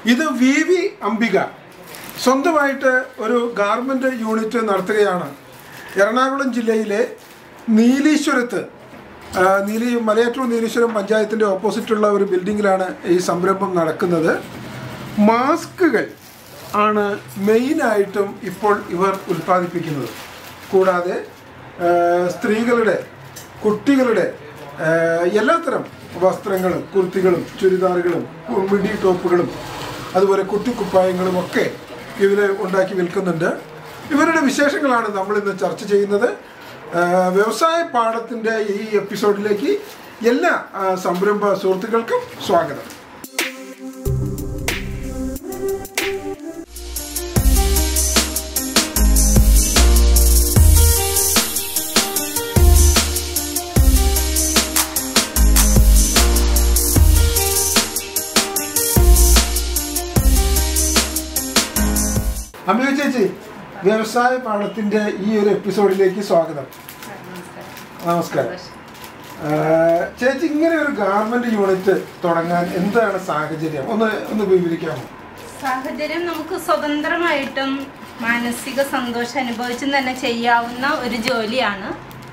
ഇത് V V Ambika സ്വന്തമായിട്ട് ഒരു ഗാർമെന്റ് യൂണിറ്റ് നടത്തുകയാണ് എറണാകുളം ജില്ലയിലെ നീലീശ്വരത്ത് ആ, നീലി മലയാറ്റൂർ നീലീശ്വരം പഞ്ചായത്തിൻ്റെ ഓപ്പോസിറ്റുള്ള ഒരു ബിൽഡിങ്ങിലാണ് ഈ സംരംഭം നടക്കുന്നത് മാസ്കുകൾ ആണ് മെയിനായിട്ടും ഇപ്പോൾ ഇവർ ഉൽപ്പാദിപ്പിക്കുന്നത് കൂടാതെ ആ, സ്ത്രീകളുടെ കുട്ടികളുടെ ആ, എല്ലാത്തരം വസ്ത്രങ്ങളും കുർത്തികളും ചുരിദാറുകളും മിഡി ടോപ്പുകളും അതുപോലെ കുട്ടിക്കുപ്പായങ്ങളും ഒക്കെ ഇവർ ഉണ്ടാക്കി വിൽക്കുന്നുണ്ട് ഇവരുടെ വിശേഷങ്ങളാണ് നമ്മൾ ഇന്ന് ചർച്ച ചെയ്യുന്നത് ആ, വ്യവസായ പാഠത്തിൻ്റെ ഈ എപ്പിസോഡിലേക്ക് എല്ലാ ആ, സംരംഭ സുഹൃത്തുക്കൾക്കും സ്വാഗതം അമ്മിക ചേച്ചി വ്യവസായ പാഠത്തിന്റെ ഈ ഒരു എപ്പിസോഡിലേക്ക് സ്വാഗതം നമസ്കാരം ആ, ചേച്ചി ഇങ്ങനെ ഒരു ഗാർമെന്റ് യൂണിറ്റ് തുടങ്ങാൻ എന്താണ് സാഹചര്യം ഒന്ന് ഒന്ന് വിവരിക്കാമോ സാഹചര്യം നമുക്ക് സ്വതന്ത്രമായിട്ടും മാനസിക സന്തോഷം അനുഭവിച്ചും തന്നെ ചെയ്യാവുന്ന ഒരു ജോലിയാണ്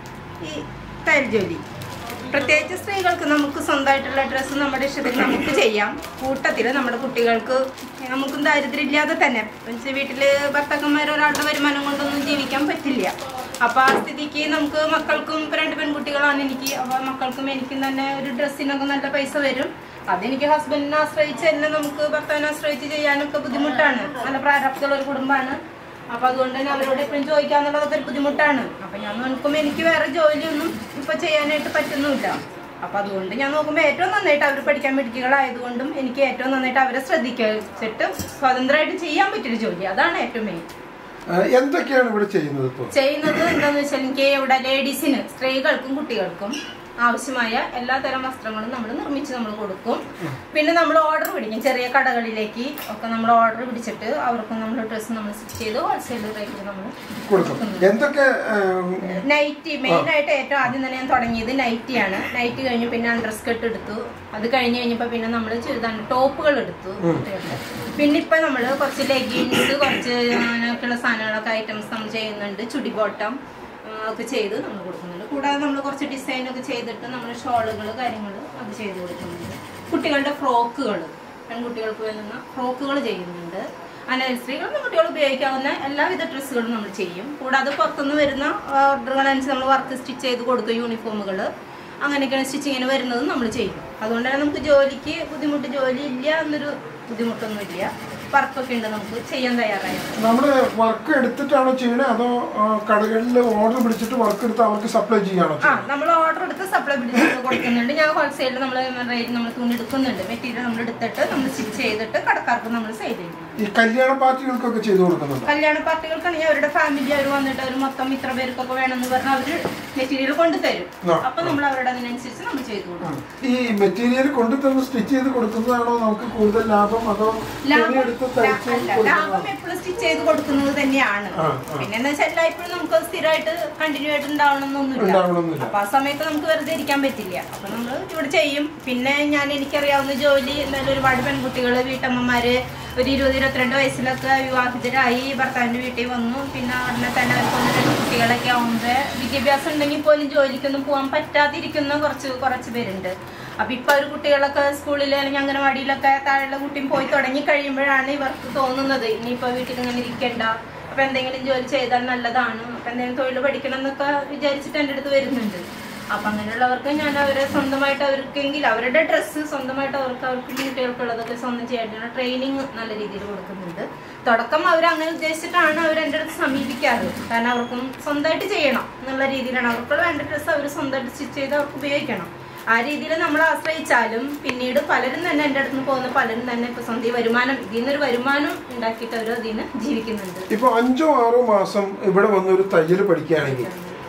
ഈ തയ്യൽ ജോലി പ്രത്യേകിച്ച് സ്ത്രീകൾക്ക് നമുക്ക് സ്വന്തമായിട്ടുള്ള ഡ്രസ്സ് നമ്മുടെ ഇഷ്ടത്തിന് നമുക്ക് ചെയ്യാം കൂട്ടത്തിൽ നമ്മുടെ കുട്ടികൾക്ക് നമുക്കും ദാരിദ്ര്യം ഇല്ലാതെ തന്നെ എന്നുവെച്ചാൽ വീട്ടിൽ ഭർത്താക്കന്മാർ ഒരാളുടെ വരുമാനം കൊണ്ടൊന്നും ജീവിക്കാൻ പറ്റില്ല അപ്പോൾ ആ സ്ഥിതിക്ക് നമുക്ക് മക്കൾക്കും ഇപ്പം രണ്ട് പെൺകുട്ടികളാണ് എനിക്ക് അപ്പോൾ മക്കൾക്കും എനിക്കും തന്നെ ഒരു ഡ്രസ്സിനൊക്കെ നല്ല പൈസ വരും അതെനിക്ക് ഹസ്ബൻഡിനെ ആശ്രയിച്ച് തന്നെ നമുക്ക് ഭർത്താവിനെ ആശ്രയിച്ച് ചെയ്യാനൊക്കെ ബുദ്ധിമുട്ടാണ് നല്ല പ്രാരാബ്ദമുള്ള ഒരു കുടുംബമാണ് അപ്പൊ അതുകൊണ്ട് തന്നെ അവരോട് എപ്പോഴും ചോദിക്കാന്നുള്ളതൊക്കെ ഒരു ബുദ്ധിമുട്ടാണ് അപ്പൊ ഞാൻ നോക്കുമ്പോൾ എനിക്ക് വേറെ ജോലിയൊന്നും ഇപ്പൊ ചെയ്യാനായിട്ട് പറ്റുന്നുമില്ല അപ്പൊ അതുകൊണ്ട് ഞാൻ നോക്കുമ്പോൾ ഏറ്റവും നന്നായിട്ട് അവർ പഠിക്കാൻ മിടുക്കികളായതുകൊണ്ടും എനിക്ക് ഏറ്റവും നന്നായിട്ട് അവരെ ശ്രദ്ധിച്ചിട്ട് സ്വതന്ത്രമായിട്ട് ചെയ്യാൻ പറ്റിയൊരു ജോലി അതാണ് ഏറ്റവും മെയിൻ ആ, എന്തൊക്കെയാണ് ഇവിടെ ചെയ്യുന്നത് ഇപ്പോൾ ചെയ്യുന്നത് എന്താന്ന് വെച്ചാൽ എനിക്ക് ഇവിടെ ലേഡീസിന് സ്ത്രീകൾക്കും കുട്ടികൾക്കും ആവശ്യമായ എല്ലാ തരം വസ്ത്രങ്ങളും നമ്മൾ നിർമ്മിച്ച് നമ്മൾ കൊടുക്കും പിന്നെ നമ്മൾ ഓർഡർ പിടിക്കും ചെറിയ കടകളിലേക്ക് ഒക്കെ നമ്മൾ ഓർഡർ പിടിച്ചിട്ട് അവർക്ക് നമ്മൾ ഡ്രസ്സ് നമ്മൾ സ്റ്റിച്ച് ചെയ്ത് ഹോൾസെയിൽ റേറ്റിൽ നമ്മൾ കൊടുക്കും എന്തൊക്കെ ആ, നൈറ്റി മെയിൻ ആയിട്ട് ഏറ്റവും ആദ്യം തന്നെ ഞാൻ തുടങ്ങിയത് നൈറ്റിയാണ് നൈറ്റി കഴിഞ്ഞ് പിന്നെ അണ്ടർ സ്കർട്ട് എടുത്തു അത് കഴിഞ്ഞ് കഴിഞ്ഞപ്പോൾ പിന്നെ നമ്മൾ ചുരിദാർ ടോപ്പുകൾ എടുത്തു കുട്ടികളുടെ. പിന്നെ ഇപ്പൊ നമ്മൾ കുറച്ച് ലെഗിൻസ് കുറച്ച് അങ്ങനെയൊക്കെയുള്ള സാധനങ്ങളൊക്കെ ഐറ്റംസ് നമ്മൾ ചെയ്യുന്നുണ്ട് ചുടി ബോട്ടം ആ, ഒക്കെ ചെയ്ത് നമ്മൾ കൊടുക്കുന്നുണ്ട് കൂടാതെ നമ്മൾ കുറച്ച് ഡിസൈൻ ഒക്കെ ചെയ്തിട്ട് നമ്മൾ ഷോളുകൾ കാര്യങ്ങൾ അത് ചെയ്ത് കൊടുക്കുന്നുണ്ട് കുട്ടികളുടെ ഫ്രോക്കുകൾ പെൺകുട്ടികൾക്ക് വേണ്ടുന്ന ഫ്രോക്കുകൾ ചെയ്യുന്നുണ്ട് അനൽ സ്ത്രീകൾ കുട്ടികൾ ഉപയോഗിക്കാവുന്ന എല്ലാവിധ ഡ്രസ്സുകളും നമ്മൾ ചെയ്യും കൂടാതെ പുറത്തുനിന്ന് വരുന്ന ഓർഡറുകളനുസരിച്ച് നമ്മൾ വർക്ക് സ്റ്റിച്ച് ചെയ്ത് കൊടുക്കും യൂണിഫോമുകൾ അങ്ങനെയൊക്കെയാണ് സ്റ്റിച്ചിങ്ങിന് വരുന്നത് നമ്മൾ ചെയ്യും അതുകൊണ്ട് തന്നെ നമുക്ക് ജോലിക്ക് ബുദ്ധിമുട്ട് ജോലി ഇല്ല എന്നൊരു ബുദ്ധിമുട്ടൊന്നുമില്ല വർക്കൊക്കെ ഉണ്ട് നമുക്ക് ചെയ്യാൻ തയ്യാറായത് നമ്മുടെ വർക്ക് എടുത്തിട്ടാണോ ചെയ്യണേ അതോ ആ, കടകളിൽ ഓർഡർ പിടിച്ചിട്ട് വർക്ക് എടുത്ത് അവർക്ക് സപ്ലൈ ചെയ്യാണോ ആ നമ്മൾ ഓർഡർ എടുത്ത് സപ്ലൈ പിടിച്ച് കൊടുക്കുന്നുണ്ട് ഞാൻ ഹോൾസെയിലിൽ നമ്മൾ റേറ്റ് നമ്മൾ തുണി എടുക്കുന്നുണ്ട് മെറ്റീരിയൽ നമ്മൾ എടുത്തിട്ട് നമ്മൾ സ്റ്റിച്ച് ചെയ്തിട്ട് കടക്കാർക്ക് നമ്മൾ സെയിൽ ചെയ്യും ഈ കല്യാണ പാർട്ടികൾക്കൊക്കെ ചെയ്തു കൊടുക്കുന്നുണ്ട് കല്യാണ പാർട്ടികൾക്കാണെങ്കിൽ അവരുടെ ഫാമിലി അവർ വന്നിട്ട് അവർ മൊത്തം ഇത്ര പേർക്കൊക്കെ വേണമെന്ന് പറഞ്ഞാൽ അവര് മെറ്റീരിയൽ കൊണ്ടുതരും ആ. അപ്പൊ നമ്മൾ അവരുടെ അതിനനുസരിച്ച് നമ്മൾ ചെയ്തു കൊടുക്കും ഈ മെറ്റീരിയൽ കൊണ്ടുതന്ന് സ്റ്റിച്ച് ചെയ്ത് കൊടുക്കുന്നതാണോ നമുക്ക് കൂടുതൽ ലാഭം അതോ ലാഭം തുണി എടുത്ത് തയ്ച്ച് അല്ല, ലാഭം എപ്പോഴും സ്റ്റിച്ച് ചെയ്ത് കൊടുക്കുന്നത് തന്നെയാണ് ആ, ആ. പിന്നെ എന്താ വെച്ചാൽ എല്ലായ്പ്പോഴും നമുക്ക് അത് സ്ഥിരമായിട്ട് കണ്ടിന്യൂ ആയിട്ട് ഉണ്ടാവണമെന്നൊന്നുമില്ല ഉണ്ടാവണമെന്നില്ല. അപ്പൊ ആ സമയത്ത് നമുക്ക് വെറുതെ ഇരിക്കാൻ പറ്റില്ല അപ്പൊ നമ്മൾ ഇവിടെ ചെയ്യും പിന്നെ ഞാൻ എനിക്കറിയാവുന്ന ജോലി എന്തായാലും ഒരുപാട് പെൺകുട്ടികള് വീട്ടമ്മമാര് ഒരു ഇരുപത് ഇരുപത്തിരണ്ട് വയസ്സിലൊക്കെ വിവാഹിതരായി ഭർത്താവിന്റെ വീട്ടിൽ വന്നു പിന്നെ ഉടനെ തന്നെ അവർക്ക് ഒന്ന് രണ്ട് കുട്ടികളൊക്കെ ആവുമ്പോ വിദ്യാഭ്യാസം ഉണ്ടെങ്കിൽ പോലും ജോലിക്കൊന്നും പോകാൻ പറ്റാതിരിക്കുന്ന കുറച്ച് കുറച്ച് പേരുണ്ട് അപ്പൊ ഇപ്പൊ ഒരു കുട്ടികളൊക്കെ സ്കൂളിൽ അല്ലെങ്കിൽ അംഗനവാടിയിലൊക്കെ താഴെയുള്ള കുട്ടിയും പോയി തുടങ്ങി കഴിയുമ്പോഴാണ് ഇവർക്ക് തോന്നുന്നത് ഇനിയിപ്പോ വീട്ടിൽ ഇങ്ങനെ ഇരിക്കണ്ട അപ്പൊ എന്തെങ്കിലും ജോലി ചെയ്താൽ നല്ലതാണ് അപ്പൊ എന്തെങ്കിലും തൊഴിൽ പഠിക്കണം എന്നൊക്കെ വിചാരിച്ചിട്ട് എൻ്റെ അടുത്ത് വരുന്നുണ്ട് അപ്പൊ അങ്ങനെയുള്ളവർക്ക് ഞാൻ അവരെ സ്വന്തമായിട്ട് അവർക്കെങ്കിൽ അവരുടെ ഡ്രസ്സ് സ്വന്തമായിട്ട് അവർക്ക് അവർക്ക് കുട്ടികൾക്കുള്ളതൊക്കെ സ്വന്തം ചെയ്യാനുള്ള ട്രെയിനിങ് നല്ല രീതിയിൽ കൊടുക്കുന്നുണ്ട് തുടക്കം അവർ അങ്ങനെ ഉദ്ദേശിച്ചിട്ടാണ് അവർ എൻ്റെ അടുത്ത് സമീപിക്കാറ് കാരണം അവർക്കും സ്വന്തമായിട്ട് ചെയ്യണം എന്നുള്ള രീതിയിലാണ് അവർക്ക് വേണ്ട ഡ്രസ്സ് അവർ സ്വന്തമായിട്ട് സ്റ്റിച്ച് ചെയ്ത് അവർക്ക് ഉപയോഗിക്കണം ആ രീതിയിൽ നമ്മൾ ആശ്രയിച്ചാലും പിന്നീട് പലരും തന്നെ എൻ്റെ അടുത്ത് നിന്ന് പോകുന്ന പലരും തന്നെ ഇപ്പൊ സ്വന്തം വരുമാനം ഇതിൽ നിന്നൊരു വരുമാനം ഉണ്ടാക്കിയിട്ട് അവർ അതിൽ നിന്ന് ജീവിക്കുന്നുണ്ട് ഇപ്പൊ അഞ്ചോ ആറോ മാസം ഇവിടെ വന്ന് ഒരു തയ്യൽ പഠിക്കുകയാണെങ്കിൽ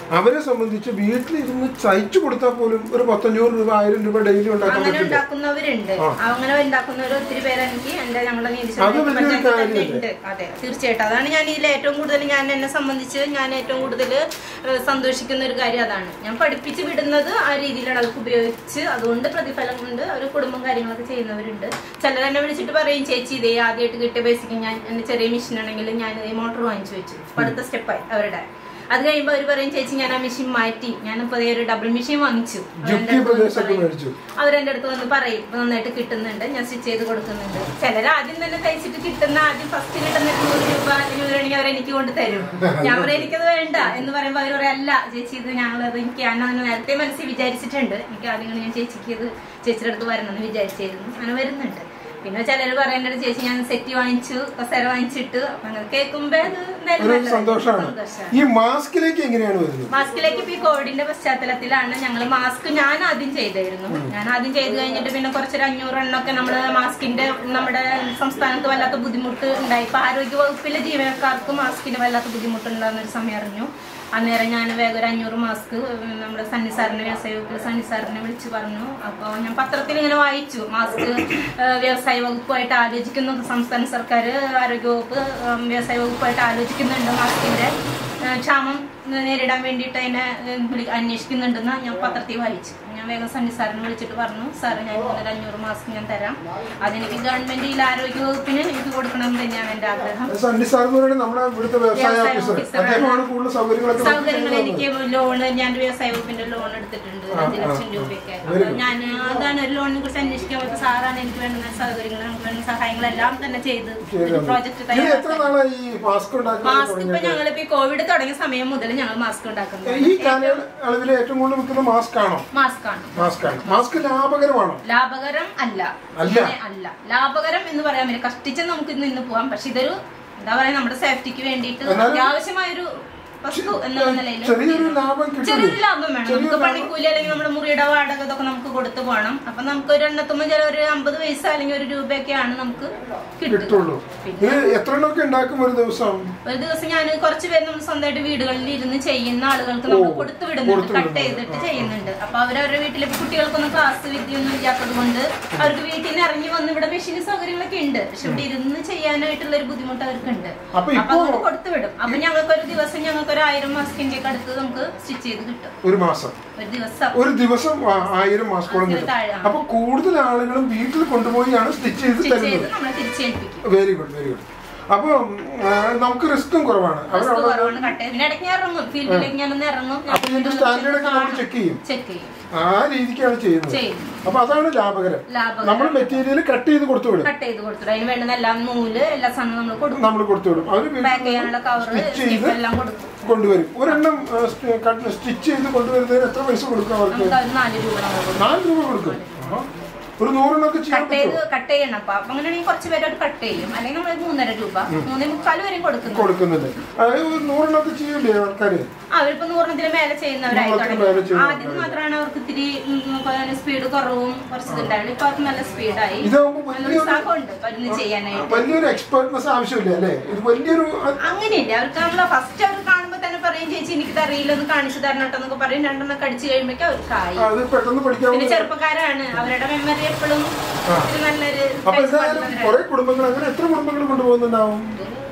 അവരെ സംബന്ധിച്ച് വീട്ടിലിരുന്ന് തയ്ച്ചു കൊടുത്താൽ പോലും ഒരു പത്തഞ്ഞൂറ് രൂപ ആയിരം രൂപ ഡെയിലി ഉണ്ടാക്കാൻ അങ്ങനെ പറ്റില്ല ഉണ്ടാക്കുന്നവരുണ്ട് അങ്ങനെ ഉണ്ടാക്കുന്നവർ ഒത്തിരി പേര് എനിക്ക് എന്റെ ഞങ്ങളുടെ നീതി അത് വലിയൊരു പഞ്ചായത്തിൽ തന്നെ കാര്യമല്ലേ? ഉണ്ട് അതെ തീർച്ചയായിട്ടും അതാണ് ഞാൻ ഇതിൽ ഏറ്റവും കൂടുതൽ ഞാൻ എന്നെ സംബന്ധിച്ച് ഞാൻ ഏറ്റവും കൂടുതൽ സന്തോഷിക്കുന്ന ഒരു കാര്യം അതാണ് ഞാൻ പഠിപ്പിച്ച് വിടുന്നത് ആ രീതിയിലാണ് അവർക്ക് ഉപയോഗിച്ച് അതുകൊണ്ട് പ്രതിഫലം കൊണ്ട് അവർ കുടുംബം കാര്യങ്ങളൊക്കെ ചെയ്യുന്നവരുണ്ട് ചിലർ എന്നെ വിളിച്ചിട്ട് പറയും ചേച്ചി ഇതേ ആദ്യമായിട്ട് കിട്ടിയ ബേസിക്ക് ഞാൻ എന്റെ ചെറിയ മെഷീൻ ആണെങ്കിൽ ഞാൻ ഈ മോട്ടോർ വാങ്ങിച്ചു വെച്ചു അപ്പൊ അടുത്ത സ്റ്റെപ്പായി അവരുടെ അത് കഴിയുമ്പോൾ അവർ പറയും ചേച്ചി ഞാൻ ആ മെഷീൻ മാറ്റി ഞാനിപ്പോ ദേ ഒരു ഡബിൾ മെഷീൻ വാങ്ങിച്ചു ജുക്കി പ്രദേശമൊക്കെ മേടിച്ചു അവരെന്റെ അടുത്ത് വന്ന് പറയും "ഇപ്പൊ നന്നായിട്ട് കിട്ടുന്നുണ്ട് ഞാൻ സ്റ്റിച്ച് ചെയ്ത് കൊടുക്കുന്നുണ്ട് ചിലർ ആദ്യം തന്നെ തയ്ച്ചിട്ട് കിട്ടുന്ന ആദ്യം ഫസ്റ്റ് കിട്ടുന്ന ഒരു നൂറ് രൂപ അല്ലെങ്കിൽ നൂറാണെങ്കിൽ അവർ എനിക്ക് കൊണ്ട് തരും ഞാൻ പറയും എനിക്കത് വേണ്ട എന്ന് പറയുമ്പോൾ അവർ പറയും അല്ല ചേച്ചി ഇത് ഞങ്ങളത് എനിക്ക് ഞാൻ അതിന് നേരത്തെ മനസ്സിൽ വിചാരിച്ചിട്ടുണ്ട് എനിക്ക് ആദ്യം ഞാൻ ചേച്ചിക്ക് ഇത് ചേച്ചിയുടെ അടുത്ത് വരണമെന്ന് വിചാരിച്ചായിരുന്നു അങ്ങനെ വരുന്നുണ്ട് പിന്നെ ചിലർ പറയുന്നത് ചേച്ചി ഞാൻ സെറ്റ് വാങ്ങിച്ചു കസേര വാങ്ങിച്ചിട്ട് അപ്പൊ അങ്ങനെ കേൾക്കുമ്പോ അത് എന്തായാലും ഒരു നല്ലതല്ലേ? സന്തോഷമാണ് സന്തോഷമാണ് ഈ മാസ്കിലേക്ക് എങ്ങനെയാണ് വരുന്നത് മാസ്കിലേക്ക് ഇപ്പൊ ഈ കോവിഡിന്റെ പശ്ചാത്തലത്തിലാണ് ഞങ്ങൾ മാസ്ക് ഞാൻ ആദ്യം ചെയ്തായിരുന്നു ഞാൻ ആദ്യം ചെയ്ത് കഴിഞ്ഞിട്ട് പിന്നെ കുറച്ചൊരു അഞ്ഞൂറ് എണ്ണൊക്കെ നമ്മള് മാസ്കിന്റെ നമ്മുടെ സംസ്ഥാനത്ത് വല്ലാത്ത ബുദ്ധിമുട്ട് ഉണ്ടായി ഇപ്പൊ ആരോഗ്യ വകുപ്പിലെ ജീവനക്കാർക്ക് മാസ്കിന് വല്ലാത്ത ബുദ്ധിമുട്ടുണ്ടാകുന്ന ഒരു സമയം അറിഞ്ഞു അന്നേരം ഞാൻ വേഗം ഒരു അഞ്ഞൂറ് മാസ്ക് ഉം, നമ്മുടെ സണ്ണി സാറിനെ വ്യവസായ വകുപ്പിൽ സണ്ണി സാറിനെ വിളിച്ചു പറഞ്ഞു അപ്പോൾ ഞാൻ പത്രത്തിൽ ഇങ്ങനെ വായിച്ചു മാസ്ക് ഏഹ്, വ്യവസായ വകുപ്പുമായിട്ട് ആലോചിക്കുന്നു സംസ്ഥാന സർക്കാർ ആരോഗ്യവകുപ്പ് ഉം, വ്യവസായ വകുപ്പുമായിട്ട് ആലോചിക്കുന്നുണ്ട് മാസ്കിന്റെ ഏഹ്, ക്ഷാമം നേരിടാൻ വേണ്ടിയിട്ട് അതിനെ ഏഹ്, വിളി- അന്വേഷിക്കുന്നുണ്ടെന്ന് ഞാൻ പത്രത്തിൽ വായിച്ചു ഞാൻ വേഗം സണ്ണി സാറിനെ വിളിച്ചിട്ട് പറഞ്ഞു സാറ് ഞാൻ ഇങ്ങനെ ഒരു അഞ്ഞൂറ് മാസ്ക് ഞാൻ തരാം അതെനിക്ക് ഗവൺമെന്റിൽ ആരോഗ്യ വകുപ്പിന് എനിക്ക് കൊടുക്കണം എന്ന് തന്നെയാണ് എൻ്റെ ആഗ്രഹം സണ്ണി സാർ എന്ന് പറയുന്നത് നമ്മുടെ ഇവിടുത്തെ വ്യവസായ വ്യവസായ ഓഫീസർ ഓഫീസറാണ്. അദ്ദേഹമാണ് കൂടുതൽ സൗകര്യങ്ങളൊക്കെ നമുക്ക് സൗകര്യങ്ങൾ ചെയ്തു എനിക്ക് ലോണ് ഞാൻ വ്യവസായ വകുപ്പിന്റെ ലോൺ എടുത്തിട്ടുണ്ട് അഞ്ച് ലക്ഷം രൂപയൊക്കെ Very അപ്പൊ ഞാൻ അതാണ് ഒരു ലോണിനെ കുറിച്ച് അന്വേഷിക്കാൻ പറ്റുന്ന സാറാണ് എനിക്ക് വേണ്ടുന്ന സൗകര്യങ്ങൾ നമുക്ക് വേണ്ട സഹായങ്ങളെല്ലാം തന്നെ ചെയ്ത് ഒരു പ്രോജക്ട് ഇത് എത്ര തയ്യാറാക്കി നാളായി ഈ മാസ്ക് ഉണ്ടാക്കുന്നത് മാസ്ക് ഇപ്പൊ ഞങ്ങളിപ്പോ ഈ കോവിഡ് തുടങ്ങിയ സമയം മുതൽ ഞങ്ങൾ മാസ്ക് ഉണ്ടാക്കുന്നത് ഈ കാലയളവിൽ ഏറ്റവും കൂടുതൽ വിൽക്കുന്ന മാസ്ക് ആണോ മാസ്ക് ആണ് മാസ്ക് ആണ് മാസ്ക് ലാഭകരമാണോ ലാഭകരം അല്ല അല്ല. ഇങ്ങനെ അല്ല ലാഭകരം എന്ന് പറയാൻ പറ്റില്ല കഷ്ടിച്ച് നമുക്ക് നിന്ന് പോവാം പക്ഷെ ഇതൊരു എന്താ പറയാ നമ്മുടെ സേഫ്റ്റിക്ക് വേണ്ടിയിട്ട് എന്നാലും അത്യാവശ്യമായൊരു വസ്തു എന്നുള്ള നിലയിൽ ചെറിയൊരു ലാഭം കിട്ടും ചെറിയൊരു ലാഭം വേണം നമുക്ക് പണിക്കൂലി അല്ലെങ്കിൽ നമ്മുടെ മുറിയുടെ വാടക ഇതൊക്കെ നമുക്ക് കൊടുത്തു പോകണം അപ്പൊ നമുക്ക് ഒരു എണ്ണത്തുമ്പോൾ ചില ഒരു അമ്പത് പൈസ അല്ലെങ്കിൽ ഒരു രൂപയൊക്കെയാണ് നമുക്ക് കിട്ടുക കിട്ടുള്ളൂ ഇത് എത്ര എണ്ണമൊക്കെ ഉണ്ടാക്കും ഒരു ദിവസം ഒരു ദിവസം ഞാൻ കുറച്ച് പേര് നമ്മൾ സ്വന്തമായിട്ട് വീടുകളിൽ ഇരുന്ന് ചെയ്യുന്ന ആളുകൾക്ക് നമ്മൾ കൊടുത്തു വിടുന്നുണ്ട് കട്ട് ചെയ്തിട്ട് ചെയ്യുന്നുണ്ട് അപ്പൊ അവരവരുടെ വീട്ടിലെ കുട്ടികൾക്കൊന്നും ക്ലാസ് വിദ്യയൊന്നും ഇല്ലാത്തത് കൊണ്ട് അവർക്ക് വീട്ടിൽ നിന്ന് ഇറങ്ങി വന്ന് ഇവിടെ മെഷീൻ സൗകര്യങ്ങളൊക്കെ ഉണ്ട് പക്ഷെ ഇവിടെ ഇരുന്ന് ചെയ്യാനായിട്ടുള്ള ഒരു ബുദ്ധിമുട്ട് അവർക്കുണ്ട് അപ്പൊ അപ്പൊ ഇപ്പോ അങ്ങോട്ട് കൊടുത്തു വിടും അപ്പൊ ഞങ്ങൾക്ക് ഒരു ദിവസം ഞങ്ങൾക്ക് ഒരു ആയിരം മാസ്കിന്റെ ഒക്കെ അടുത്ത് നമുക്ക് സ്റ്റിച്ച് ചെയ്ത് കിട്ടും ഒരു മാസം ഒരു ദിവസം ഒരു ദിവസം ആ- ആയിരം മാസ്കോളം അതിന് കിട്ടും താഴെ, ആ. അപ്പൊ കൂടുതൽ ആളുകളും വീട്ടിൽ കൊണ്ടുപോയാണ് സ്റ്റിച്ച് ചെയ്ത് സ്റ്റിച്ച് ചെയ്ത് തരുന്നത് നമ്മളെ തിരിച്ചേൽപ്പിക്കും വെരി ഗുഡ് വെരി ഗുഡ് അപ്പൊ നമുക്ക് റിസ്ക്കും കുറവാണ് റിസ്ക് അവരവിടെ കുറവാണ് കട്ട് ചെയ്ത് പിന്നെ ഇടയ്ക്ക് ഞാൻ ഇറങ്ങും ഫീൽഡിലേക്ക് ഞാനൊന്ന് ഇറങ്ങും അപ്പൊ ഇതിന്റെ സ്റ്റാൻഡേർഡ് ഒക്കെ നമ്മൾ ചെക്ക് ചെയ്യും ചെക്ക് ചെയ്യും ആ രീതിക്കാണ് ചെയ്യുന്നത് ചെയ്യും അപ്പൊ അതാണ് ലാഭകരം ലാഭം നമ്മൾ മെറ്റീരിയൽ കട്ട് ചെയ്ത് കൊടുത്തു വിടും കട്ട് ചെയ്ത് കൊടുത്തു അതിന് വേണ്ടുന്ന എല്ലാം നൂല് എല്ലാ സാധനവും നമ്മൾ കൊടുക്കും നമ്മൾ കൊടുത്തു വിടും അവര് പാക്ക് ചെയ്യാനുള്ള കവറ് സ്റ്റിച്ച് ചെയ്ത് എല്ലാം കൊടുക്കും കൊണ്ടുവരും ഒരെണ്ണം സ്റ്റിച്ച് ചെയ്ത് കൊണ്ടുവരുന്നതിന് എത്ര പൈസ കൊടുക്കും അവർക്ക് നമുക്ക് അവർ നാല് രൂപ നമ്മൾ കൊടുക്കും നാല് രൂപ കൊടുക്കും ആഹാ. ഒരു നൂറെണ്ണൊക്കെ ചെയ്യാൻ കട്ട് ചെയ്ത് കട്ട് ചെയ്യണം അപ്പൊ അപ്പൊ അങ്ങനെയാണെങ്കിൽ കുറച്ച് പേരോട് കട്ട് ചെയ്യും അല്ലെങ്കിൽ നമ്മൾ മൂന്നര രൂപ മൂന്നേ മുക്കാൽ വരെയും കൊടുക്കുന്നു കൊടുക്കുന്നുണ്ട് അതായത് ഒരു നൂറെണ്ണൊക്കെ ചെയ്യൂലേ ആൾക്കാര് അവരിപ്പോ നൂറിനത്തിന് മേലെ ചെയ്യുന്നവരായി നൂറിനത്തിന് തുടങ്ങി മേലെ ചെയ്യുന്നവരായി. ആദ്യം മാത്രമാണ് അവർക്ക് ഇത്തിരി സ്പീഡ് കുറവും കുറച്ച് ഇതുണ്ടായിരുന്നു ഇപ്പൊ അവർക്ക് നല്ല സ്പീഡായി ഇതാകുമ്പോ നല്ല വലിയൊരു ഉത്സാഹമുണ്ട് മരുന്ന് ചെയ്യാനായിട്ട് വലിയൊരു എക്സ്പേർട്ട്നെസ് ആവശ്യമില്ല അല്ലേ ഇത് വലിയൊരു അങ്ങനെയില്ല അവർക്ക് നമ്മൾ ഫസ്റ്റ് അവർ കാണുമ്പോ തന്നെ പറയും ചേച്ചി എനിക്കിത് അറിയില്ല ഒന്ന് കാണിച്ചു തരണം കേട്ടോ എന്നൊക്കെ പറയും രണ്ടെണ്ണം കടിച്ചു കഴിയുമ്പോഴേക്കും അവർക്കായി അത് പെട്ടെന്ന് പിന്നെ പഠിക്കാവുന്ന ചെറുപ്പക്കാരാണ് അവരുടെ മെമ്മറി എപ്പോഴും ഒരു നല്ലൊരു അപ്പൊ എന്തായാലും കുറെ കുടുംബങ്ങൾ അങ്ങനെ എത്ര കുടുംബങ്ങൾ കൊണ്ടുപോകുന്നുണ്ടാവും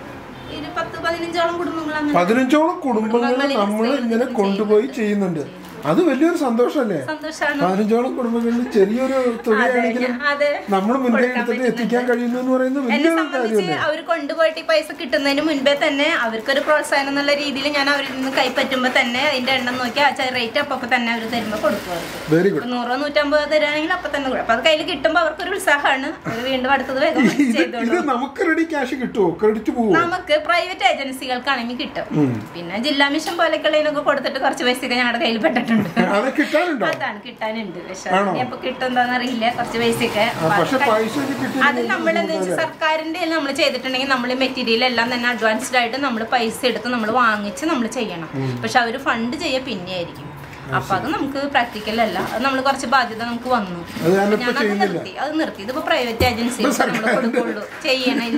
ഒരു പത്ത് പതിനഞ്ചോളം കുടുംബങ്ങൾ അങ്ങനെ പതിനഞ്ചോളം കുടുംബങ്ങൾ കുടുംബങ്ങളിൽ നമ്മൾ സേവനം ഇങ്ങനെ കൊണ്ടുപോയി ചെയ്യുന്നുണ്ട് അത് വലിയൊരു സന്തോഷമല്ലേ സന്തോഷാണ് പതിനഞ്ചോളം കുടുംബങ്ങളിൽ ചെറിയൊരു തുകയാണെങ്കിലും അതെ നമ്മൾ മുൻകൈ എടുത്തിട്ട് എത്തിക്കാൻ കഴിയുന്നു എന്ന് പറയുന്നത് എന്നെ വലിയൊരു സംബന്ധിച്ച് കാര്യമല്ലേ അവർ കൊണ്ടുപോയിട്ട് ഈ പൈസ കിട്ടുന്നതിന് മുൻപേ തന്നെ അവർക്കൊരു പ്രോത്സാഹനം എന്നുള്ള രീതിയിൽ ഞാൻ അവരിൽ നിന്ന് കൈപ്പറ്റുമ്പോ തന്നെ അതിന്റെ എണ്ണം നോക്കി ആ റേറ്റ് അപ്പൊ തന്നെ അവർ തരുമ്പോ കൊടുക്കും അവർക്ക് വെരി ഗുഡ് ഇപ്പൊ നൂറോ നൂറ്റമ്പതോ തരാണെങ്കിൽ അപ്പൊ തന്നെ കൊടുക്കും അപ്പൊ അത് കയ്യിൽ കിട്ടുമ്പോ അവർക്കൊരു ഉത്സാഹമാണ് അത് വീണ്ടും അടുത്തത് വേഗം ഇത് ചെയ്തോളൂ ഇത് നമുക്ക് റെഡി ക്യാഷ് കിട്ടുമോ ക്രെഡിറ്റ് പോവോ നമുക്ക് പ്രൈവറ്റ് ഏജൻസികൾക്കാണെങ്കിൽ കിട്ടും പിന്നെ ജില്ലാ മിഷൻ പോലെയൊക്കെയുള്ളതിനൊക്കെ കൊടുത്തിട്ട് കുറച്ച് പൈസയൊക്കെ ഞങ്ങളുടെ കയ്യിൽ പെട്ടിട്ടുണ്ട് അത് കിട്ടാനുണ്ടോ അതാണ് കിട്ടാനുണ്ട് പക്ഷെ ആണോ? ഇപ്പൊ കിട്ടുമെന്താന്ന് അറിയില്ല കുറച്ച് പൈസയൊക്കെ ആ, പക്ഷെ പൈസ കിട്ടി അത് നമ്മൾ എന്താ വെച്ചാൽ സർക്കാരിന്റെ നമ്മൾ ചെയ്തിട്ടുണ്ടെങ്കിൽ നമ്മൾ മെറ്റീരിയൽ എല്ലാം തന്നെ അഡ്വാൻസ്ഡ് ആയിട്ട് നമ്മൾ പൈസ എടുത്ത് നമ്മൾ വാങ്ങിച്ച് നമ്മൾ ചെയ്യണം പക്ഷെ അവര് ഫണ്ട് ചെയ്യാൻ പിന്നെ ആയിരിക്കും അപ്പൊ അത് നമുക്ക് പ്രാക്ടിക്കൽ അല്ല അത് നമ്മൾ കുറച്ച് ബാധ്യത നമുക്ക് വന്നു അത് ഞാനിപ്പോ ഞാനത് ചെയ്യുന്നില്ല നിർത്തി അത് നിർത്തി ഇതിപ്പോ പ്രൈവറ്റ് ഏജൻസി നമ്മൾ കൊടുക്കുള്ളൂ ചെയ്യണില്ല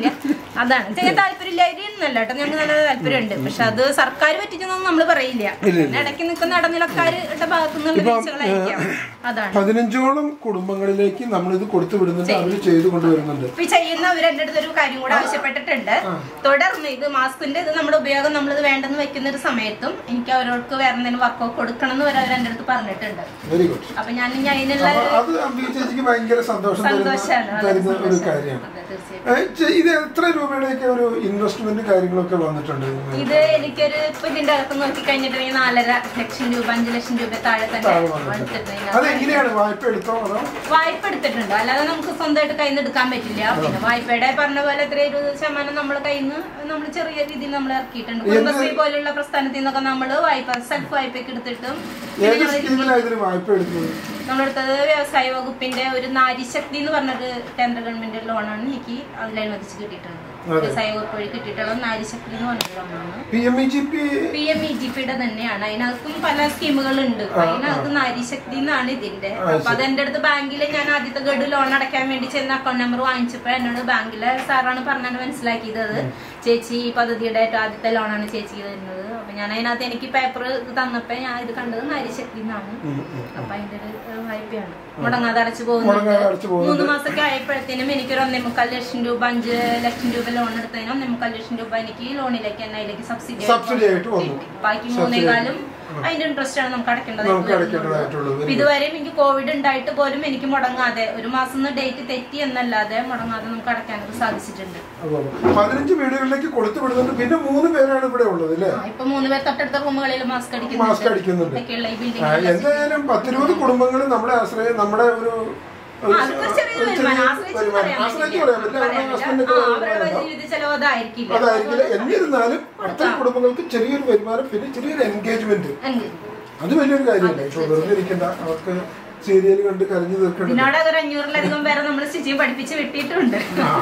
അതാണ് ചെയ്യാൻ താല്പര്യമില്ലായിരുന്നല്ല കേട്ടോ ഞങ്ങൾക്ക് നല്ല താല്പര്യമുണ്ട് പക്ഷെ അത് സർക്കാർ പറ്റിച്ചൊന്നും നമ്മൾ പറയില്ല പിന്നെ ഇടയ്ക്ക് നിൽക്കുന്ന ഇടനിലക്കാരുടെ ഭാഗത്തു നിന്നുള്ള വീഴ്ചകളായിരിക്കാം അതാണ് പതിനഞ്ചോളം കുടുംബങ്ങളിലേക്ക് നമ്മൾ ഇത് കൊടുത്തു വിടുന്നുണ്ട് അവർ ചെയ്തു കൊണ്ടുവരുന്നുണ്ട് ഇപ്പൊ ഈ ചെയ്യുന്നവർ എന്റെ അടുത്ത് ഒരു കാര്യം കൂടെ ആവശ്യപ്പെട്ടിട്ടുണ്ട് തുടർന്ന് ഇത് മാസ്കിന്റെ ഇത് നമ്മുടെ ഉപയോഗം നമ്മളിത് വേണ്ടെന്ന് വെക്കുന്ന ഒരു സമയത്തും എനിക്ക് അവരോർക്ക് വേറെ എന്തെങ്കിലും വർക്കോ കൊടുക്കണം എന്ന് വരെ അവർ എന്റെ അടുത്ത് പറഞ്ഞിട്ടുണ്ട് വെരി ഗുഡ് അപ്പൊ ഞാൻ ഇനി അതിനുള്ള അപ്പൊ അത് അമ്പി ചേച്ചിക്ക് ഭയങ്കര സന്തോഷം തരുന്ന സന്തോഷാണ് വളരെ തരുന്ന ഒരു സന്തോഷാണ്. കാര്യമാണ് അതെ, തീർച്ചയായും ഏ, ചെ- ഇത് എത്ര രൂപയുടെയൊക്കെ ഒരു ഇൻവെസ്റ്റ്മെന്റ് കാര്യങ്ങളൊക്കെ വന്നിട്ടുണ്ട് ഇത് എനിക്കൊരു ഇപ്പൊ ഇതിന്റെ അകത്ത് നോക്കി കഴിഞ്ഞിട്ടുണ്ടെങ്കിൽ നാലര ലക്ഷം രൂപ അഞ്ചു ലക്ഷം രൂപ താഴെ തന്നെ താഴെ വന്നിട്ടുണ്ട് വന്നിട്ടുണ്ട് അത് എങ്ങനെയാണ് വായ്പ എടുത്തോ അതോ വായ്പ എടുത്തിട്ടുണ്ട് അല്ലാതെ നമുക്ക് സ്വന്തമായിട്ട് കയ്യിൽ നിന്ന് എടുക്കാൻ പറ്റില്ല പിന്നെ വായ്പയുടെ പറഞ്ഞ പോലെ എത്ര ഇരുപത് ശതമാനം നമ്മൾ കയ്യിൽ നിന്ന് നമ്മൾ ചെറിയ രീതിയിൽ നമ്മൾ ഇറക്കിയിട്ടുണ്ട് കുടുംബശ്രീ പോലുള്ള പ്രസ്ഥാനത്തിൽ നിന്നൊക്കെ നമ്മൾ വായ്പ സെൽഫ് വായ്പയൊക്കെ എടുത്തിട്ടും പിന്നെ ഏത് ഞങ്ങൾ സ്കീമിലാണ് ഇതിന് വായ്പ എടുത്തത് നമ്മളെടുത്തത് വ്യവസായ വകുപ്പിന്റെ ഒരു നാരിശക്തി എന്ന് പറഞ്ഞൊരു കേന്ദ്ര ഗവൺമെന്റ് ലോണാണ് എനിക്ക് അതിലനുവദിച്ച് കിട്ടിയിട്ടുണ്ട് വ്യവസായ വകുപ്പ് വഴി കിട്ടിയിട്ടുള്ളത് നാരിശക്തി എന്ന് പറഞ്ഞൊരു ലോണാണ് P M E G P P M E G പിയുടെ തന്നെയാണ് അതിനകത്തും പല സ്കീമുകൾ ഉണ്ട് അതിനകത്ത് നാരിശക്തി എന്നാണ് ഇതിന്റെ അപ്പൊ അത് എന്റെ അടുത്ത് ബാങ്കിൽ ഞാൻ ആദ്യത്തെ ഗഡു ലോൺ അടയ്ക്കാൻ വേണ്ടി ചെന്ന അക്കൗണ്ട് നമ്പർ വാങ്ങിച്ചപ്പോൾ എന്നോട് ബാങ്കിലെ സാറാണ് പറഞ്ഞാണ് മനസ്സിലാക്കിയത് അത് ചേച്ചി ഈ പദ്ധതിയുടെ ഏറ്റവും ആദ്യത്തെ ലോണാണ് ചേച്ചിക്ക് തരുന്നത് അപ്പൊ ഞാൻ അതിനകത്ത് എനിക്ക് പേപ്പർ ഇത് ഞാൻ ഇത് കണ്ടത് നാരിശക്തി എന്നാണ് അപ്പൊ അതിന്റെ ഒരു ഏഹ്, വായ്പയാണ് മുടങ്ങാതെ അടച്ചു മുടങ്ങാതെ അടച്ചു പോകുന്നുണ്ട് മൂന്ന് മാസമൊക്കെ ആയപ്പോഴത്തേനും എനിക്കൊരു ഒന്നേ മുക്കാൽ ലക്ഷം രൂപ അഞ്ച് ലക്ഷം രൂപ ലോൺ എടുത്തതിന് ഒന്നേ മുക്കാൽ ലക്ഷം രൂപ എനിക്ക് ലോണിലേക്ക് തന്നെ അതിലേക്ക് സബ്സിഡി സബ്സിഡി ആയിട്ട് വന്നു ബാക്കി മൂന്നേകാലും അതിന്റെ ഇൻട്രസ്റ്റ് ആണ് നമുക്ക് അടക്കേണ്ടത് നമുക്ക് അടയ്ക്കേണ്ടതായിട്ടുള്ളത് അപ്പൊ ഇതുവരെയും എനിക്ക് കോവിഡ് ഉണ്ടായിട്ട് പോലും എനിക്ക് മുടങ്ങാതെ ഒരു മാസം ഡേറ്റ് തെറ്റി എന്നല്ലാതെ മുടങ്ങാതെ നമുക്ക് അടയ്ക്കാനൊക്കെ സാധിച്ചിട്ടുണ്ട് അപ്പൊ പതിനഞ്ച് വീടുകളിലേക്ക് കൊടുത്തു വിടുന്നുണ്ട് പിന്നെ മൂന്ന് പേരാണ് ഇവിടെ ഉള്ളത് അല്ലേ ആ, ഇപ്പൊ മൂന്ന് പേർ തൊട്ടടുത്ത റൂമുകളിൽ മാസ്ക് മാസ്ക് അടിക്കുന്നുണ്ട് ഇതൊക്കെയുള്ള ഈ ആ, ബിൽഡിംഗ് എന്തായാലും പത്തിരുപത് കുടുംബങ്ങൾ നമ്മുടെ ആശ്രയം നമ്മുടെ ഒരു ഒരു അതൊക്കെ ചെറിയൊരു ഒരു വരുമാനം. ചെറിയ ആശ്രയിച്ച് വരുമാനം. പറയാൻ ആശ്രയിച്ച് പറ്റില്ല. പറയാൻ പറ്റില്ല അവരുടെ പറയാനില്ല. ഹസ്ബൻഡൊക്കെ ആ, അവരുടെ വരുമാനം ജീവിത ചെലവ് അതായിരിക്കില്ല അതായിരിക്കില്ല എന്നിരുന്നാലും അത്തരം കുടുംബങ്ങൾക്ക് ചെറിയൊരു വരുമാനം പിന്നെ ചെറിയൊരു എൻഗേജ്മെന്റ് എങ്കിൽ അത് വലിയൊരു കാര്യമല്ല ഇപ്പൊ വെറുതെ ഇരിക്കണ്ട അവർക്ക് സീരിയൽ കണ്ട് കരഞ്ഞു തീർക്കണ്ട ഇതിനോട് ഒരു അഞ്ഞൂറിലധികം പേരെ നമ്മൾ സ്റ്റിച്ചിങ് പഠിപ്പിച്ച് വിട്ടിട്ടുണ്ട്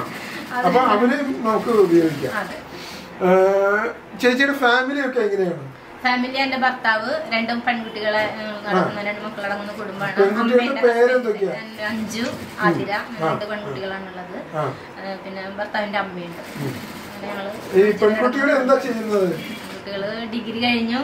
അപ്പൊ അവരെ നമുക്ക് ഉപയോഗിക്കാം അതെ ഏഹ്, ചേച്ചിയുടെ ഫാമിലി ഒക്കെ എങ്ങനെയാണ് ഫാമിലി എന്റെ ഭർത്താവ് രണ്ടും പെൺകുട്ടികളെ ഏഹ്, അടങ്ങുന്ന രണ്ട് മക്കളടങ്ങുന്ന കുടുംബമാണ് പെൺകുട്ടികളുടെ അമ്മ, എന്റെ പേരെന്തൊക്കെയാ? husband, എന്റെ അഞ്ചു ആതിര രണ്ട് പെൺകുട്ടികളാണുള്ളത് ആ ഏഹ്, പിന്നെ ഭർത്താവിന്റെ അമ്മയുണ്ട് അങ്ങനെ ഞങ്ങള് ഈ പെൺകുട്ടികൾ എന്താ ചെയ്യുന്നത് പെൺകുട്ടികള് ഡിഗ്രി കഴിഞ്ഞു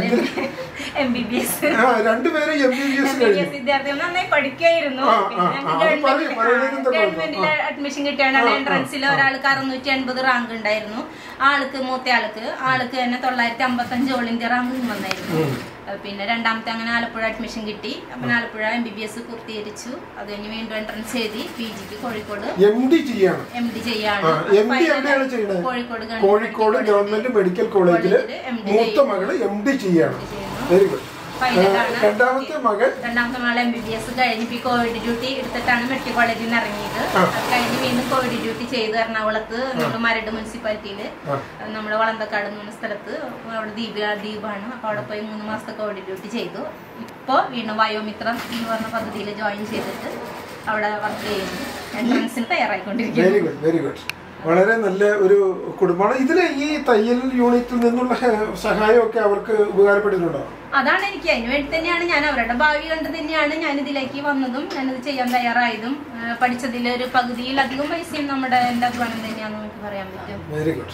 എം ബി ബി എസ് ആ രണ്ടുപേരും M B B S M B കഴിഞ്ഞു എസ് വിദ്യാർത്ഥികൾ നന്നായി പഠിക്കായിരുന്നു ആ, പിന്നെ ആ, ഞങ്ങൾക്ക് ആ, അത് പറയൂ, പറയുന്നതിന് എന്താ കുഴപ്പം? ഗവൺമെന്റിൽ അഡ്മിഷൻ കിട്ടിയാണ് എൻട്രൻസിൽ ഒരാൾക്ക് അറുന്നൂറ്റി അൻപത് റാങ്ക് ഉണ്ടായിരുന്നു ആൾക്ക് മൂത്ത ആൾക്ക് ആൾക്ക് തന്നെ തൊള്ളായിരത്തി അമ്പത്തി അഞ്ച് ഓൾ ഇന്ത്യ റാങ്ക് വന്നായിരുന്നു അഹ് പിന്നെ രണ്ടാമത്തെ അങ്ങനെ ആലപ്പുഴ അഡ്മിഷൻ കിട്ടി അപ്പം Alappuzha M B B S പൂർത്തീകരിച്ചു അത് കഴിഞ്ഞ് വീണ്ടും എൻട്രൻസ് എഴുതി പി ജിക്ക് കോഴിക്കോട് എം ഡി ചെയ്യാണ് എം ഡി ചെയ്യാണ് ആ, എം ഡി എവിടെയാണ് ചെയ്യുന്നത് Kozhikode government Kozhikode government medical കോളേജില് കോളേജില് എം ഡി മൂത്ത മകള് എം ഡി ചെയ്യാണ് വെരി ഗുഡ് പൈലറ്റാണ് രണ്ടാമത്തെ മകൻ രണ്ടാമത്തെ മകൾ എം ബി ബി എസ് കഴിഞ്ഞ് ഇപ്പൊ ഈ കോവിഡ് ഡ്യൂട്ടി എടുത്തിട്ടാണ് മെഡിക്കൽ കോളേജിൽ നിന്ന് ഇറങ്ങിയത് അത് കഴിഞ്ഞ് വീണ്ടും കോവിഡ് ഡ്യൂട്ടി ചെയ്തു എറണാകുളത്ത് നമ്മുടെ മരട് മുനിസിപ്പാലിറ്റിയില് നമ്മുടെ വളന്തക്കാട് എന്ന് പറഞ്ഞ സ്ഥലത്ത് അവിടെ ദ്വീപ ദ്വീപാണ് അപ്പൊ അവിടെ പോയി മൂന്ന് മാസത്തെ കോവിഡ് ഡ്യൂട്ടി ചെയ്തു ഇപ്പൊ വീണ്ടും വയോമിത്രം എന്ന് പറഞ്ഞ പദ്ധതിയിൽ ജോയിൻ ചെയ്തിട്ട് അവിടെ വർക്ക് ചെയ്യുന്നു എൻട്രൻസിന് തയ്യാറായിക്കൊണ്ടിരിക്കുന്നു വെരി ഗുഡ് വെരി ഗുഡ് വളരെ നല്ല ഒരു കുടുംബമാണ് ഇതില് ഈ തയ്യൽ യൂണിറ്റിൽ നിന്നുള്ള ഹെ- സഹായമൊക്കെ അവർക്ക് ഉപകാരപ്പെട്ടിട്ടുണ്ടോ അതാണ് എനിക്ക് അതിന് വേണ്ടി തന്നെയാണ് ഞാൻ അവരുടെ ഭാവി കണ്ട് തന്നെയാണ് ഞാൻ ഇതിലേക്ക് വന്നതും ഞാനിത് ചെയ്യാൻ തയ്യാറായതും ആ, പഠിച്ചതിൽ ഒരു പകുതിയിലധികം പൈസയും നമ്മുടെ എന്റെ അധ്വാനം തന്നെയാണെന്ന് നമുക്ക് പറയാൻ പറ്റും വെരി ഗുഡ്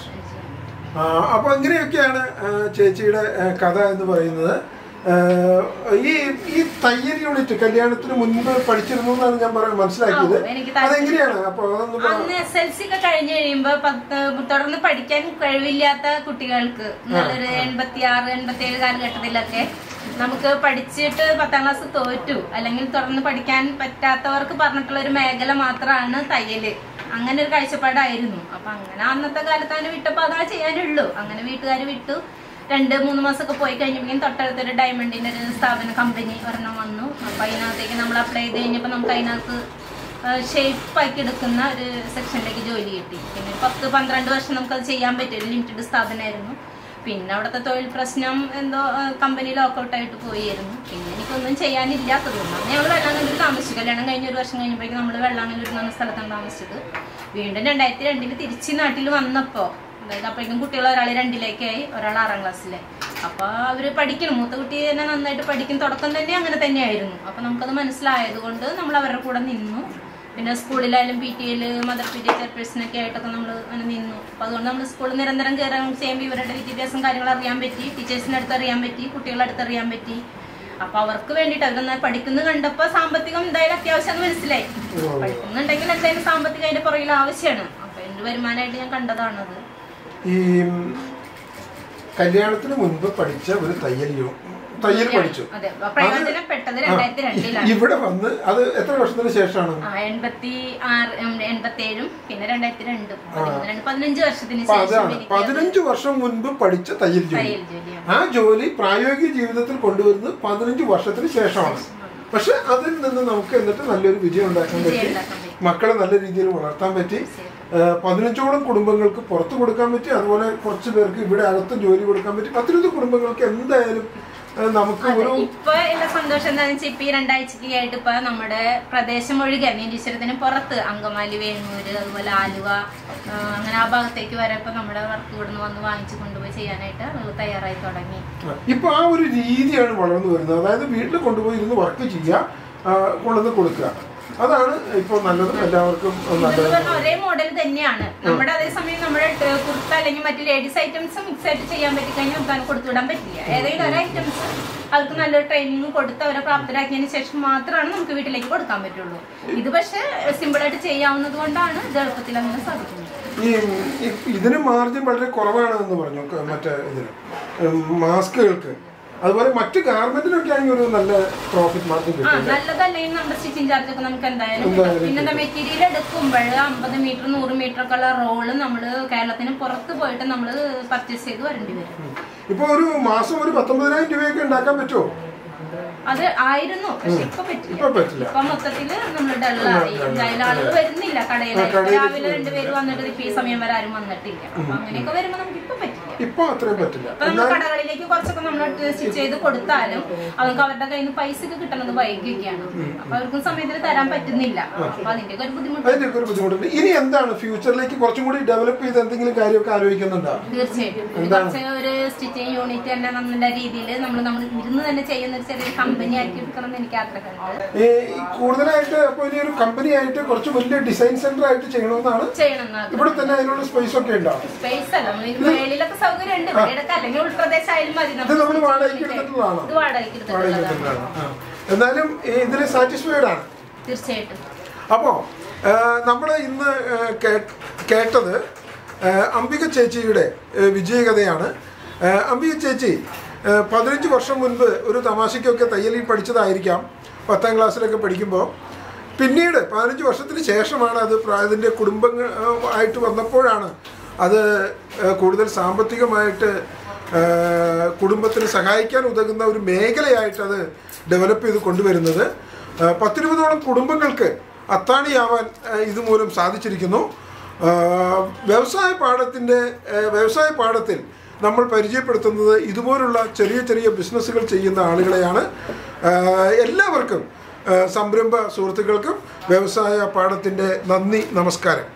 അപ്പൊ അങ്ങനെയൊക്കെയാണ് ആ, ചേച്ചിയുടെ ആ, കഥ എന്ന് പറയുന്നത് ആ, ഈ ഈ തയ്യൽ യൂണിറ്റ് കല്യാണത്തിന് മുൻപ് പഠിച്ചിരുന്നു എന്നാണ് ഞാൻ പറയാൻ മനസ്സിലാക്കിയത് ആ, എനിക്ക് താല്പര്യം- അതെങ്ങനെയാണ് അപ്പൊ അതൊന്ന് പറ- അന്ന് എസ് എൽ സി ഒക്കെ കഴിഞ്ഞ് കഴിയുമ്പോ പത്ത് തുടർന്ന് പഠിക്കാൻ കഴിവില്ലാത്ത കുട്ടികൾക്ക് നല്ലൊരു എൺപത്തി ആറ് എൺപത്തി ഏഴ് കാലഘട്ടത്തിലൊക്കെ നമുക്ക് പഠിച്ചിട്ട് പത്താം ക്ലാസ് തോറ്റു അല്ലെങ്കിൽ തുടർന്ന് പഠിക്കാൻ പറ്റാത്തവർക്ക് പറഞ്ഞിട്ടുള്ള ഒരു മേഖല മാത്രമാണ് തയ്യല് അങ്ങനെ ഒരു കാഴ്ചപ്പാടായിരുന്നു അപ്പൊ അങ്ങനെ അന്നത്തെ കാലത്ത് അങ്ങനെ വിട്ടപ്പോ അതാ ചെയ്യാനുള്ളൂ അങ്ങനെ വീട്ടുകാർ വിട്ടു രണ്ട് മൂന്ന് മാസമൊക്കെ പോയി കഴിഞ്ഞപ്പോഴേക്കും തൊട്ടടുത്തൊരു ഡയമണ്ടിന്റെ ഒരു സ്ഥാപന കമ്പനി ഒരെണ്ണം വന്നു അപ്പൊ അതിനകത്തേക്ക് നമ്മൾ അപ്ലൈ ചെയ്ത് കഴിഞ്ഞപ്പോൾ നമുക്ക് അതിനകത്ത് ഷേപ്പ് ആക്കി എടുക്കുന്ന ഒരു സെക്ഷനിലേക്ക് ജോലി കിട്ടി പിന്നെ പത്ത് പന്ത്രണ്ട് വർഷം നമുക്കത് ചെയ്യാൻ പറ്റിയ ഒരു ലിമിറ്റഡ് സ്ഥാപനമായിരുന്നു പിന്നെ അവിടുത്തെ തൊഴിൽ പ്രശ്നം എന്തോ കമ്പനി ലോക്കൗട്ട് ആയിട്ട് പോയിരുന്നു പിന്നെ എനിക്കൊന്നും ചെയ്യാനില്ലാത്തത് കൊണ്ടാണ് ഞങ്ങൾ വെള്ളാങ്കല്ലൂർ താമസിച്ചു കല്യാണം കഴിഞ്ഞ ഒരു വർഷം കഴിഞ്ഞപ്പോഴേക്കും നമ്മൾ വെള്ളാങ്കല്ലൂർ എന്ന് പറഞ്ഞ സ്ഥലത്താണ് താമസിച്ചത് വീണ്ടും രണ്ടായിരത്തി രണ്ടില് തിരിച്ച് നാട്ടിൽ വന്നപ്പോൾ അതായത് അപ്പോഴേക്കും കുട്ടികൾ ഒരാൾ രണ്ടിലേക്കായി ഒരാൾ ആറാം ക്ലാസ്സിലെ അപ്പൊ അവര് പഠിക്കണം മൂത്ത കുട്ടി തന്നെ നന്നായിട്ട് പഠിക്കും തുടക്കം തന്നെ അങ്ങനെ തന്നെയായിരുന്നു അപ്പൊ നമുക്കത് മനസ്സിലായത് കൊണ്ട് നമ്മൾ അവരുടെ കൂടെ നിന്നു പിന്നെ സ്കൂളിലായാലും പി ടി എല് മദർ പി ടി ചെയർപേഴ്സണൊക്കെ ആയിട്ടൊക്കെ നമ്മൾ അങ്ങനെ നിന്നു അപ്പൊ അതുകൊണ്ട് നമ്മൾ സ്കൂളിൽ നിരന്തരം കയറാൻ ചെയ്യുമ്പോൾ ഇവരുടെ വിദ്യാഭ്യാസം കാര്യങ്ങൾ അറിയാൻ പറ്റി ടീച്ചേഴ്സിന്റെ അടുത്ത് അറിയാൻ പറ്റി കുട്ടികളുടെ അടുത്ത് അറിയാൻ പറ്റി അപ്പൊ അവർക്ക് വേണ്ടിയിട്ട് അവരൊന്ന് പഠിക്കുന്നത് കണ്ടപ്പോ സാമ്പത്തികം എന്തായാലും അത്യാവശ്യം മനസ്സിലായി പഠിക്കുന്നുണ്ടെങ്കിൽ എന്തായാലും സാമ്പത്തികം അതിന്റെ പുറകിൽ ആവശ്യമാണ് അപ്പൊ എന്റെ വരുമാനമായിട്ട് ഞാൻ കണ്ടതാണത് ഈ ഉം, കല്യാണത്തിന് മുൻപ് പഠിച്ച ഒരു തയ്യൽ യോ- തയ്യൽ പഠിച്ചു അതെ പ്രയോജനപ്പെട്ടത് രണ്ടായിരത്തി രണ്ടിലാണ് ഇവിടെ വന്ന് അത് എത്ര വർഷത്തിന് ശേഷമാണ് ആ, എൺപത്തി ആറ് ഉം, എൺപത്തേഴും പിന്നെ രണ്ടായിരത്തി രണ്ടും പതിമൂന്ന് രണ്ട് പതിനഞ്ച് വർഷത്തിന് അപ്പൊ ശേഷം അതാണ് എനിക്ക് പതിനഞ്ച് വർഷം മുൻപ് പഠിച്ച തയ്യൽ ജോലി തയ്യൽ ജോലിയാണ് ആ ജോലി പ്രായോഗിക ജീവിതത്തിൽ കൊണ്ടുവരുന്നത് പതിനഞ്ച് വർഷത്തിന് ശേഷമാണ് പക്ഷെ അതിൽ നിന്ന് നമുക്ക് എന്നിട്ട് നല്ലൊരു വിജയം ഉണ്ടാക്കാൻ പറ്റി ഉണ്ടാക്കാൻ പറ്റി. മക്കളെ നല്ല രീതിയിൽ വളർത്താൻ പറ്റി ഏഹ് പതിനഞ്ചോളം കുടുംബങ്ങൾക്ക് പുറത്ത് കൊടുക്കാൻ പറ്റി അതുപോലെ കുറച്ച് പേർക്ക് ഇവിടെ അകത്ത് ജോലി കൊടുക്കാൻ പറ്റി പത്തിരുപത് കുടുംബങ്ങൾക്ക് എന്തായാലും ഏഹ് നമുക്ക് ഒരു ഇപ്പൊ എല്ലാ സന്തോഷം എന്താണെന്ന് വെച്ചാൽ ഇപ്പൊ ഈ രണ്ടാഴ്ചക്ക് ആയിട്ട് ഇപ്പൊ നമ്മുടെ പ്രദേശം ഒഴികെ നീന്തീശ്വരത്തിന് പുറത്ത് അങ്കമാലി വേണൂര് അതുപോലെ ആലുവ ആ, അങ്ങനെ ആ ഭാഗത്തേക്ക് വരെ ഇപ്പൊ നമ്മുടെ വർക്ക് ഇവിടുന്ന് വന്ന് വാങ്ങിച്ചു കൊണ്ടുപോയി ചെയ്യാനായിട്ട് ആളുകൾ തയ്യാറായി തുടങ്ങി ഇപ്പൊ ആ ഒരു രീതിയാണ് വളർന്നു വരുന്നത് അതായത് വീട്ടിൽ കൊണ്ടുപോയി ഇരുന്ന് വർക്ക് ചെയ്യുക ആ, കൊണ്ടുവന്ന് കൊടുക്കുക അതാണ് ഇപ്പോൾ നല്ലത് എല്ലാവർക്കും ഇതെന്ന് നല്ലത് പറഞ്ഞാൽ ഒരേ മോഡൽ തന്നെയാണ് നമ്മുടെ അതേസമയം നമ്മുടെ ട് കുർത്ത അല്ലെങ്കിൽ മറ്റു ലേഡീസ് ഐറ്റംസ് മിക്സ് ആയിട്ട് ചെയ്യാൻ പറ്റി കഴിഞ്ഞാൽ നമുക്ക് അതിന് കൊടുത്തുവിടാൻ പറ്റില്ല ഏതെങ്കിലും ഒരു ഐറ്റംസ് അവർക്ക് നല്ലൊരു ട്രെയിനിങ് കൊടുത്ത് അവരെ പ്രാപ്തരാക്കിയതിന് ശേഷം മാത്രമാണ് നമുക്ക് വീട്ടിലേക്ക് കൊടുക്കാൻ പറ്റുള്ളൂ ഇത് പക്ഷേ സിമ്പിൾ ആയിട്ട് ചെയ്യാവുന്നത് കൊണ്ടാണ് ഇത് എളുപ്പത്തിൽ അങ്ങനെ സാധിക്കുന്നത് ഈ ഈ- ഇതിന് മാർജിൻ വളരെ കുറവാണ് എന്ന് പറഞ്ഞു ക- മറ്റേ ഇതിന് ഉം, മാസ്കുകൾക്ക് അതുപോലെ മറ്റ് ഗാർമെന്റിനൊക്കെ ആണെങ്കിൽ ഒരു നല്ല പ്രോഫിറ്റ് മാർജിൻ ആ കിട്ടും നല്ലതല്ലെങ്കിൽ നമ്മുടെ സ്റ്റിച്ചിങ് ചാർജ് ഒക്കെ നമുക്ക് എന്തായാലും എന്തായാലും കിട്ടും. പിന്നെ മെറ്റീരിയൽ എടുക്കുമ്പോൾ അമ്പത് മീറ്റർ നൂറ് മീറ്റർ ഒക്കെ ഉള്ള റോള് നമ്മൾ കേരളത്തിന് പുറത്ത് പോയിട്ട് നമ്മൾ പർച്ചേസ് ചെയ്ത് വരേണ്ടി വരും ഇപ്പൊ ഒരു മാസം ഒരു പത്തൊമ്പതിനായിരം രൂപയൊക്കെ ഉണ്ടാക്കാൻ പറ്റുമോ അത് ആയിരുന്നു പക്ഷെ ഇപ്പൊ പറ്റില്ല ഇപ്പൊ പറ്റില്ല ഇപ്പൊ മൊത്തത്തില് നമ്മൾ ഡള്ളായി എന്തായാലും ആളുകൾ വരുന്നില്ല കടയിലായി കടയിലേക്ക് രാവിലെ രണ്ടുപേര് വന്നിട്ട് ഇപ്പൊ ഈ സമയം വരെ ആരും വന്നിട്ടില്ല അപ്പൊ അങ്ങനെയൊക്കെ വരുമ്പോ നമുക്ക് ഇപ്പൊ പറ്റില്ല ഇപ്പൊ അത്രയും പറ്റില്ല ഇപ്പൊ നമ്മൾ കടകളിലേക്ക് കുറച്ചൊക്കെ നമ്മൾ സ്റ്റിച്ച് ചെയ്ത് കൊടുത്താലും അവർക്ക് അവരുടെ കയ്യിൽ നിന്ന് പൈസ ഒക്കെ കിട്ടുന്നത് വൈകിയൊക്കെയാണ് അപ്പൊ അവർക്കും സമയത്തിന് തരാൻ പറ്റുന്നില്ല അപ്പൊ അതിന്റെ ഒരു ബുദ്ധിമുട്ട് അതിന്റെയൊക്കെ ഒരു ബുദ്ധിമുട്ടുണ്ട് ഇനി എന്താണ് ഫ്യൂച്ചറിലേക്ക് കുറച്ചും കൂടി ഡെവലപ്പ് ചെയ്ത് എന്തെങ്കിലും കാര്യമൊക്കെ ആലോചിക്കുന്നുണ്ടോ തീർച്ചയായിട്ടും ഒരു കുറച്ച് ഒരു സ്റ്റിച്ചിങ് യൂണിറ്റ് തന്നെ നല്ല രീതിയിൽ നമ്മൾ നമ്മൾ ഇരുന്ന് തന്നെ ചെയ്യുന്ന ഒരു ചെറിയ കമ്പനി ആക്കി എടുക്കണം എന്ന് എനിക്ക് ആഗ്രഹമുണ്ട് ഈ കൂടുതലായിട്ട് അപ്പൊ ഇനി ഒരു കമ്പനി ആയിട്ട് കുറച്ച് വലിയ ഡിസൈൻ സെന്റർ ആയിട്ട് ചെയ്യണമെന്നാണ് ചെയ്യണം എന്ന് ആഗ്രഹം ഇവിടെ തന്നെ അതിനുള്ള സ്പേസ് ഒക്കെ ഉണ്ടാവും സ്പേസ് അല്ല നമ്മൾ ഇത് മേളിലൊക്കെ സൗകര്യം ഉണ്ട് ഇവിടെ എടുക്കാം അല്ലെങ്കിൽ ഉൾപ്രദേശം ആയാലും മതി ഇത് നമ്മൾ വാടകയ്ക്ക് എടുത്തിട്ടുള്ളതാണോ ഇത് വാടകയ്ക്ക് വാടകയ്ക്ക് എടുത്തിട്ടുള്ളതാണ് എടുത്തിട്ടുള്ളതാണ് ആ. എന്നാലും ഇതിൽ സാറ്റിസ്ഫൈഡ് ആണ് തീർച്ചയായിട്ടും അപ്പോ നമ്മൾ ഇന്ന് ആ, കേ- കേട്ടത് ആ, അംബിക ചേച്ചിയുടെ ആ, വിജയകഥയാണ് ആ, അംബിക ചേച്ചി ആ, പതിനഞ്ച് വർഷം മുൻപ് ഒരു തമാശയ്ക്കൊക്കെ തയ്യലിൽ പഠിച്ചതായിരിക്കാം പത്താം ക്ലാസ്സിലൊക്കെ പഠിക്കുമ്പോൾ പിന്നീട് പതിനഞ്ച് വർഷത്തിന് ശേഷമാണ് അത് പ്ര- അതിൻ്റെ കുടുംബങ്ങൾ ആ, ആയിട്ട് വന്നപ്പോഴാണ് അത് ആ, കൂടുതൽ സാമ്പത്തികമായിട്ട് ആ, കുടുംബത്തിന് സഹായിക്കാൻ ഉതകുന്ന ഒരു മേഖലയായിട്ട് അത് ഡെവലപ്പ് ചെയ്ത് കൊണ്ടുവരുന്നത് ആ, പത്തിരുപതോളം കുടുംബങ്ങൾക്ക് അത്താണിയാവാൻ ആ, ഇതുമൂലം സാധിച്ചിരിക്കുന്നു ആ, വ്യവസായ പാഠത്തിൻ്റെ ആ, വ്യവസായ പാഠത്തിൽ നമ്മൾ പരിചയപ്പെടുത്തുന്നത് ഇതുപോലുള്ള ചെറിയ ചെറിയ ബിസിനസ്സുകൾ ചെയ്യുന്ന ആളുകളെയാണ് ആ, എല്ലാവർക്കും ആ, സംരംഭ സുഹൃത്തുക്കൾക്കും വ്യവസായ പാഠത്തിൻ്റെ നന്ദി നമസ്കാരം